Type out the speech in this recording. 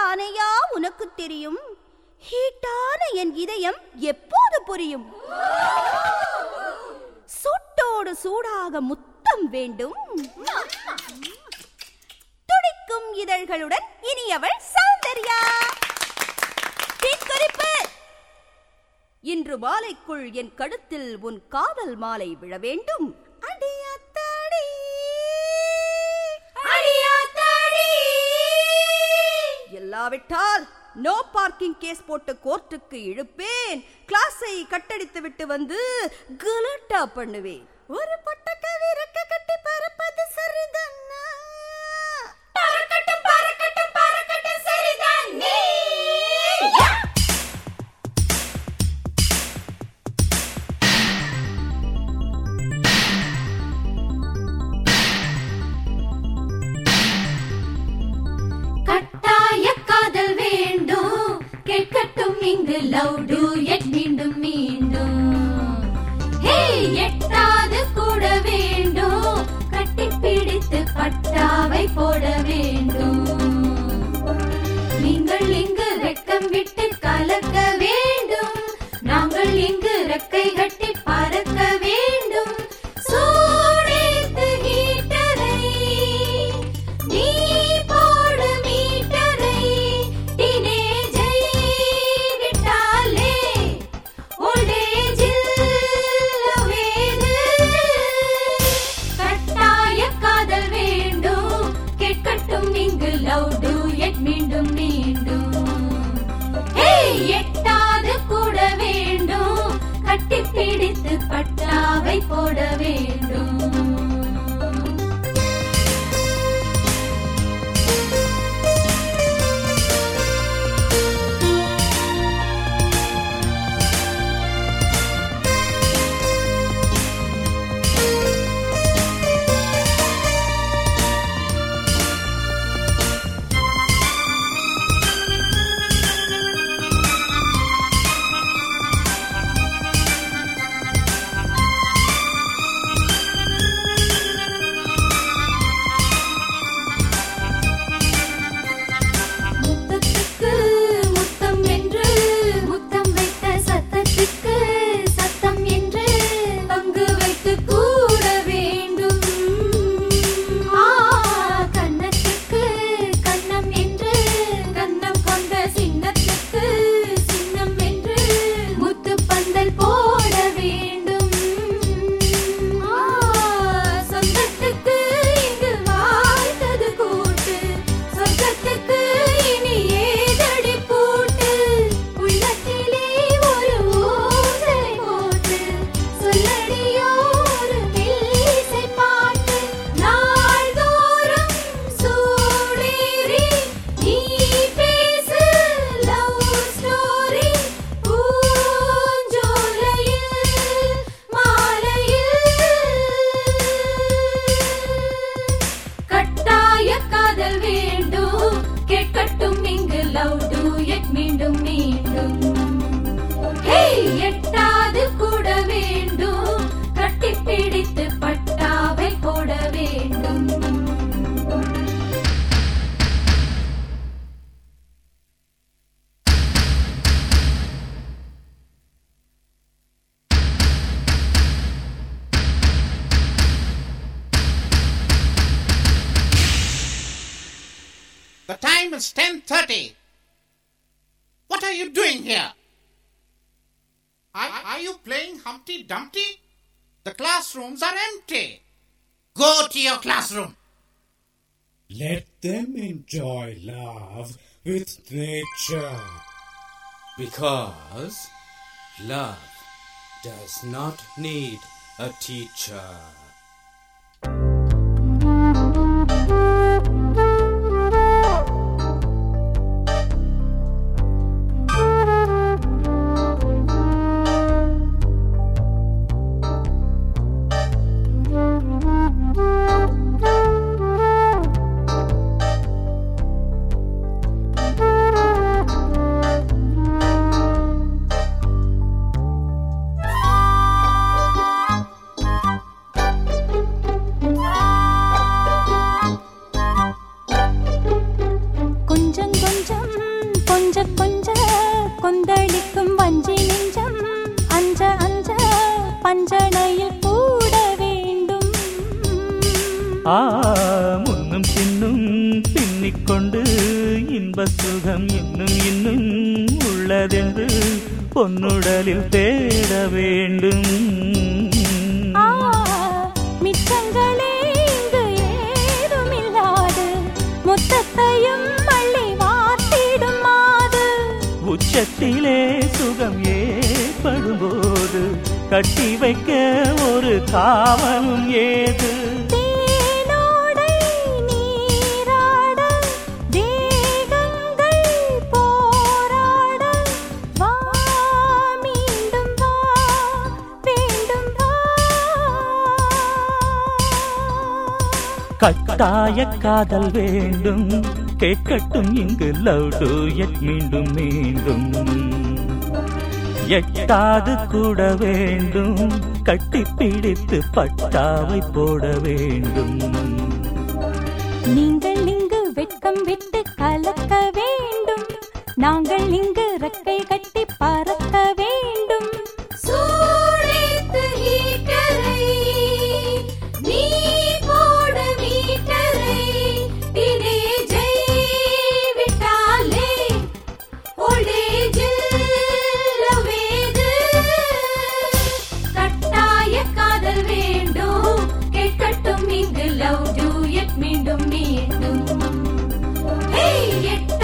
தானையா உனக்கு தெரியும் ஹீட்டான என் இதயம் எப்போது புரியும் சூட்டோடு சூடாக முத்தம் வேண்டும் துடிக்கும் இதழ்களுடன் இனியவள் சௌந்தர்யா குறிப்பு இன்று மாலைக்குள் என் கழுத்தில் உன் காதல் மாலை விழ வேண்டும் அடியாத்தாடி எல்லாவிட்டால் நோ பார்க்கிங் கேஸ் போட்டு கோர்ட்டுக்கு இழுப்பேன் கிளாஸை கட்டடித்து விட்டு வந்து கலட்டா பண்ணுவேன் ஒரு பொட்டக்கவி ரெக்க கட்டி பறப்பது சரிதானா பறக்கட்டும் பறக்கட்டும் பறக்கட்டும் சரிதானே கட்டாய காதல் வேண்டும் கேட்கட்டும் இங்கு லவ் டு எட் மீண்டும் மீண்டும் ஹே எட்டாது கூட வேண்டும் கட்டி பிடித்து பட்டாவை போட வேண்டும் நீங்கள் இங்கு வெட்கம் விட்டு கலக்க வேண்டும் நாங்கள் இங்கு ரெக்கை கட்டி பறக்க வேண்டும் சூடேத்து ஹீட்டரை நீ போடு மீட்டரை டீனேஜை விட்டாலே ஓல்டேஜில் வேறு கட்டாய காதல் வேண்டும் கேட்கட்டும் இங்கு லவ் டு எட் மீண்டும் மீண்டும் ஏய் எட்டாது கூட வேண்டும் கட்டி பிடித்து பட்டாவை போட வேண்டும் முத்தத்துக்கு முத்தம் என்று முத்தம் வைத்த சத்தத்துக்கு சத்தம் என்று பங்கு வைத்து கூற வேண்டும் ஆ கன்னத்துக்கு கன்னம் என்று கன்னம் கொண்ட சின்னத்துக்கு சின்னம் என்று முத்து பந்தல் போட வேண்டும் ஆ சொந்தத்துக்கு இங்கு வாழ்த்தது கூட்டு சொர்க்கத்துக்கு இனி ஏதடி பூட்டு உள்ளத்திலே ஒரு ஊசை போட்டு சொல்லடியோ ஒரு மெல்லிசை பாட்டு நாள்தோறும் சூடேறி நீ பேசு லவ் ஸ்டோரி பூஞ்சோலையில் மாலையில் கட்டாய காதல் வேண்டும் கேட்கட்டும் இங்கு லவ் டு எட் மீண்டும் மீண்டும் ஹேய், எட்டாது கூட வேண்டும் கட்டி பிடித்து பட்டாவை போட வேண்டும் The time is 10.30. What are you doing here? Are, are you playing Humpty Dumpty? The classrooms are empty. Go to your classroom. Let them enjoy love with nature. Because love does not need a teacher. கொந்தளிக்கும் வஞ்சி நெஞ்சம் அஞ்ச அஞ்ச பஞ்சனையில் கூட வேண்டும் ஆ முன்னும் பின்னும் பின்னிக்கொண்டு இன்ப சுகம் இன்னும் இன்னும் உள்ளதென்று பொன்னுடலில் தேட வேண்டும் ஆ, மிச்சங்களே இங்கு ஏதுமில்லாது முத்தத்தையும் மள்ளி வார்த்திடும் மாது உச்சத்திலே சுகம் ஏற்படும்போது கட்டி வைக்க ஒரு காவலும் ஏது தேனோடை நீராட தேகங்கள் போராட வா மீண்டும் வா வேண்டும் வா கட்டாய காதல் வேண்டும் கேட்கட்டும் இங்கு லவ் டு எட் மீண்டும் மீண்டும் எட்டாது கூட வேண்டும் கட்டி பிடித்து பட்டாவை போட வேண்டும் நீங்கள் இங்கு வெட்கம் விட்டு கலக்க வேண்டும் நாங்கள் இங்கு ரெக்கை கட்டி பறக்க வேண்டும் சூளைத்து ஹீட்டரை நீ போட மீட்டரை டீனேஜை விட்டாலே ஓல்டேஜில் லவ்வேது கட்டாய காதல் வேண்டும் கேட்கட்டும் இங்கு லவ் டூயட் மீண்டும் மீண்டும் ஹே எட்டாவது